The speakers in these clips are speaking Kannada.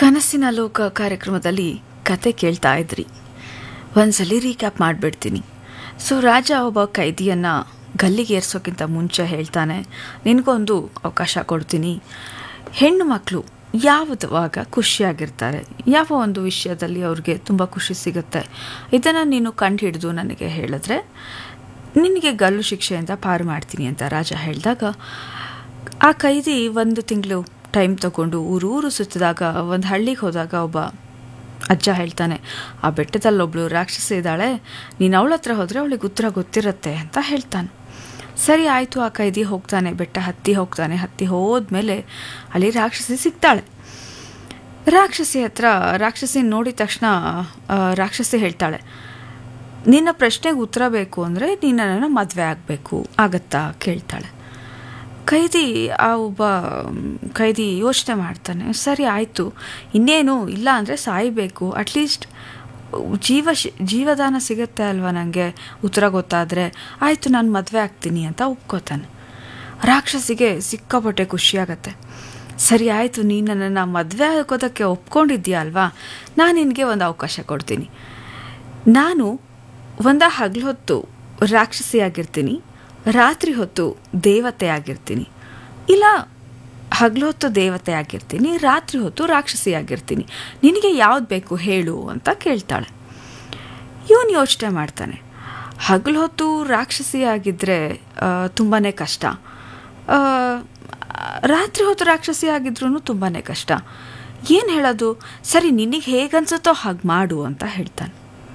ಕನಸಿನ ಲೋಕ ಕಾರ್ಯಕ್ರಮದಲ್ಲಿ ಕತೆ ಕೇಳ್ತಾ ಇದ್ರಿ ಒಂದ್ಸಲಿ ರೀಕ್ಯಾಪ್ ಮಾಡಿಬಿಡ್ತೀನಿ ಸೊ ರಾಜ ಒಬ್ಬ ಕೈದಿಯನ್ನು ಗಲ್ಲಿಗೆ ಏರ್ಸೋಕ್ಕಿಂತ ಮುಂಚೆ ಹೇಳ್ತಾನೆ ನಿನಗೊಂದು ಅವಕಾಶ ಕೊಡ್ತೀನಿ ಹೆಣ್ಣು ಮಕ್ಕಳು ಯಾವುದವಾಗ ಖುಷಿಯಾಗಿರ್ತಾರೆ ಯಾವ ಒಂದು ವಿಷಯದಲ್ಲಿ ಅವ್ರಿಗೆ ತುಂಬ ಖುಷಿ ಸಿಗುತ್ತೆ ಇದನ್ನು ನೀನು ಕಂಡು ಹಿಡಿದು ನನಗೆ ಹೇಳಿದ್ರೆ ನಿನಗೆ ಗಲ್ಲು ಶಿಕ್ಷೆಯಿಂದ ಪಾರು ಮಾಡ್ತೀನಿ ಅಂತ ರಾಜ ಹೇಳಿದಾಗ ಆ ಕೈದಿ ಒಂದು ತಿಂಗಳು ಟೈಮ್ ತಗೊಂಡು ಊರೂರು ಸುತ್ತಿದಾಗ ಒಂದು ಹಳ್ಳಿಗೆ ಹೋದಾಗ ಒಬ್ಬ ಅಜ್ಜ ಹೇಳ್ತಾನೆ ಆ ಬೆಟ್ಟದಲ್ಲೊಬ್ಳು ರಾಕ್ಷಸಿ ಇದ್ದಾಳೆ ನೀನು ಅವಳ ಹತ್ರ ಹೋದರೆ ಅವಳಿಗೆ ಉತ್ತರ ಗೊತ್ತಿರುತ್ತೆ ಅಂತ ಹೇಳ್ತಾನೆ ಸರಿ ಆಯಿತು ಆ ಕೈದಿ ಹೋಗ್ತಾನೆ ಬೆಟ್ಟ ಹತ್ತಿ ಹೋಗ್ತಾನೆ ಹತ್ತಿ ಹೋದ್ಮೇಲೆ ಅಲ್ಲಿ ರಾಕ್ಷಸಿ ಸಿಗ್ತಾಳೆ ರಾಕ್ಷಸಿ ಹತ್ರ ರಾಕ್ಷಸಿ ನೋಡಿದ ತಕ್ಷಣ ಆ, ರಾಕ್ಷಸಿ ಹೇಳ್ತಾಳೆ ನಿನ್ನ ಪ್ರಶ್ನೆಗೆ ಉತ್ತರ ಬೇಕು ಅಂದರೆ ನೀನು ನನ್ನನ್ನು ಮದುವೆ ಆಗಬೇಕು ಆಗತ್ತಾ ಕೇಳ್ತಾಳೆ ಕೈದಿ ಆ ಒಬ್ಬ ಮ್, ಕೈದಿ ಯೋಚನೆ ಮಾಡ್ತಾನೆ ಸರಿ ಆಯಿತು ಇನ್ನೇನು ಇಲ್ಲ ಅಂದರೆ ಸಾಯಬೇಕು ಅಟ್ಲೀಸ್ಟ್ ಜೀವ ಶಿ- ಜೀವದಾನ ಸಿಗುತ್ತೆ ಅಲ್ವಾ ನನಗೆ ಉತ್ತರ ಗೊತ್ತಾದರೆ ಆಯಿತು ನಾನು ಮದುವೆ ಆಗ್ತೀನಿ ಅಂತ ಒಪ್ಕೋತಾನೆ ರಾಕ್ಷಸಿಗೆ ಸಿಕ್ಕಾಪಟ್ಟೆ ಖುಷಿಯಾಗತ್ತೆ ಸರಿ ಆಯಿತು ನೀನು ನನ್ನನ್ನು ಮದುವೆ ಆಗೋದಕ್ಕೆ ಒಪ್ಕೊಂಡಿದ್ದೀಯ ಅಲ್ವಾ ನಾನು ನಿನಗೆ ಒಂದು ಅವಕಾಶ ಕೊಡ್ತೀನಿ ನಾನು ಒಂದ ಹಗಲು ಹೊತ್ತು ರಾಕ್ಷಸಿಯಾಗಿರ್ತೀನಿ ರಾತ್ರಿ ಹೊತ್ತು ದೇವತೆ ಆಗಿರ್ತೀನಿ ಇಲ್ಲ ಹಗಲು ಹೊತ್ತು ದೇವತೆ ಆಗಿರ್ತೀನಿ ರಾತ್ರಿ ಹೊತ್ತು ರಾಕ್ಷಸಿ ಆಗಿರ್ತೀನಿ ನಿನಗೆ ಯಾವ್ದು ಬೇಕು ಹೇಳು ಅಂತ ಕೇಳ್ತಾಳೆ ಇವನು ಯೋಚನೆ ಮಾಡ್ತಾನೆ ಹಗಲು ಹೊತ್ತು ರಾಕ್ಷಸಿ ಆಗಿದ್ದರೆ ತುಂಬಾ ಕಷ್ಟ ಆ, ರಾತ್ರಿ ಹೊತ್ತು ರಾಕ್ಷಸಿ ಆಗಿದ್ರೂ ತುಂಬಾ ಕಷ್ಟ ಏನು ಹೇಳೋದು ಸರಿ ನಿನಗೆ ಹೇಗನ್ಸುತ್ತೋ ಹಾಗೆ ಮಾಡು ಅಂತ ಹೇಳ್ತಾನೆ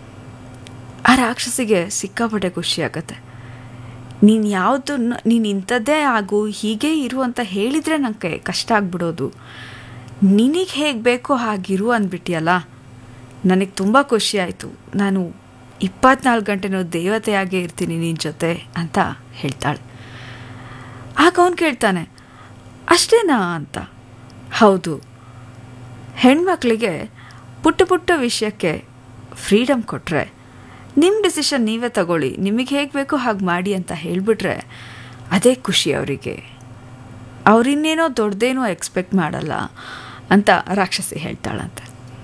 ಆ ರಾಕ್ಷಸಿಗೆ ಸಿಕ್ಕಾಪಟ್ಟೆ ಖುಷಿ ಆಗತ್ತೆ ನೀನು ಯಾವುದನ್ನು ನೀನು ಇಂಥದ್ದೇ ಆಗು ಹೀಗೆ ಇರು ಅಂತ ಹೇಳಿದರೆ ನನಗೆ ಕಷ್ಟ ಆಗ್ಬಿಡೋದು ನಿನಗೆ ಹೇಗೆ ಬೇಕೋ ಹಾಗಿರು ಅಂದ್ಬಿಟ್ಟಿಯಲ್ಲ ನನಗೆ ತುಂಬ ಖುಷಿ ಆಯಿತು ನಾನು ಇಪ್ಪತ್ನಾಲ್ಕು ಗಂಟೆನೂ ದೇವತೆಯಾಗೇ ಇರ್ತೀನಿ ನಿನ್ನ ಜೊತೆ ಅಂತ ಹೇಳ್ತಾಳೆ ಆಗ ಅವನು ಕೇಳ್ತಾನೆ ಅಷ್ಟೇನಾ ಅಂತ ಹೌದು ಹೆಣ್ಮಕ್ಳಿಗೆ ಪುಟ್ಟ ಪುಟ್ಟ ವಿಷಯಕ್ಕೆ ಫ್ರೀಡಮ್ ಕೊಟ್ಟರೆ ನಿಮ್ಮ ಡಿಸಿಷನ್ ನೀವೇ ತಗೊಳ್ಳಿ ನಿಮಗೆ ಹೇಗೆ ಬೇಕೋ ಹಾಗೆ ಮಾಡಿ ಅಂತ ಹೇಳಿಬಿಟ್ರೆ ಅದೇ ಖುಷಿ ಅವರಿಗೆ ಅವರಿನ್ನೇನೋ ದೊಡ್ಡದೇನೋ ಎಕ್ಸ್ಪೆಕ್ಟ್ ಮಾಡಲ್ಲ ಅಂತ ರಾಕ್ಷಸಿ ಹೇಳ್ತಾಳಂತೆ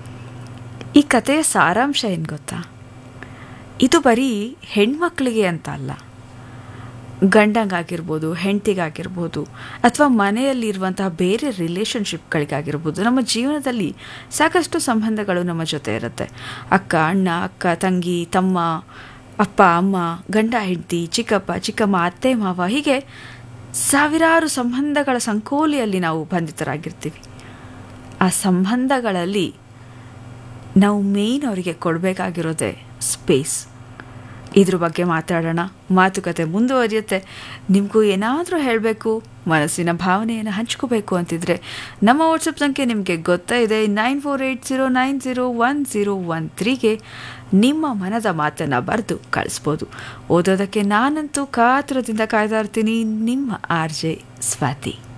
ಈ ಕಥೆಯ ಸಾರಾಂಶ ಏನು ಗೊತ್ತಾ ಇದು ಬರೀ ಹೆಣ್ಮಕ್ಳಿಗೆ ಅಂತ ಅಲ್ಲ ಗಂಡಂಗಾಗಿರ್ಬೋದು ಹೆಂಡತಿಗಾಗಿರ್ಬೋದು ಅಥವಾ ಮನೆಯಲ್ಲಿರುವಂತಹ ಬೇರೆ ರಿಲೇಷನ್ಶಿಪ್ಗಳಿಗಾಗಿರ್ಬೋದು ನಮ್ಮ ಜೀವನದಲ್ಲಿ ಸಾಕಷ್ಟು ಸಂಬಂಧಗಳು ನಮ್ಮ ಜೊತೆ ಇರುತ್ತೆ ಅಕ್ಕ ಅಣ್ಣ ಅಕ್ಕ ತಂಗಿ ತಮ್ಮ ಅಪ್ಪ ಅಮ್ಮ ಗಂಡ ಹೆಂಡತಿ ಚಿಕ್ಕಪ್ಪ ಚಿಕ್ಕಮ್ಮ ಅತ್ತೆ ಮಾವ ಹೀಗೆ ಸಾವಿರಾರು ಸಂಬಂಧಗಳ ಸಂಕೋಲಿಯಲ್ಲಿ ನಾವು ಬಂಧಿತರಾಗಿರ್ತೀವಿ ಆ ಸಂಬಂಧಗಳಲ್ಲಿ ನಾವು ಮೇಯ್ನ್ ಅವರಿಗೆ ಕೊಡಬೇಕಾಗಿರೋದೇ ಸ್ಪೇಸ್ ಇದ್ರ ಬಗ್ಗೆ ಮಾತಾಡೋಣ ಮಾತುಕತೆ ಮುಂದುವರಿಯುತ್ತೆ ನಿಮಗೂ ಏನಾದರೂ ಹೇಳಬೇಕು ಮನಸ್ಸಿನ ಭಾವನೆಯನ್ನು ಹಂಚ್ಕೋಬೇಕು ಅಂತಿದ್ರೆ ನಮ್ಮ ವಾಟ್ಸಪ್ ಸಂಖ್ಯೆ ನಿಮಗೆ ಗೊತ್ತಾ ಇದೆ nine four eight zero nine zero one zero one ತ್ರೀಗೆ ನಿಮ್ಮ ಮನದ ಮಾತನ್ನು ಬರೆದು ಕಳಿಸ್ಬೋದು ಓದೋದಕ್ಕೆ ನಾನಂತೂ ಕಾತುರದಿಂದ ಕಾಯ್ತಾ ಇರ್ತೀನಿ ನಿಮ್ಮ ಆರ್ ಜೆ ಸ್ವಾತಿ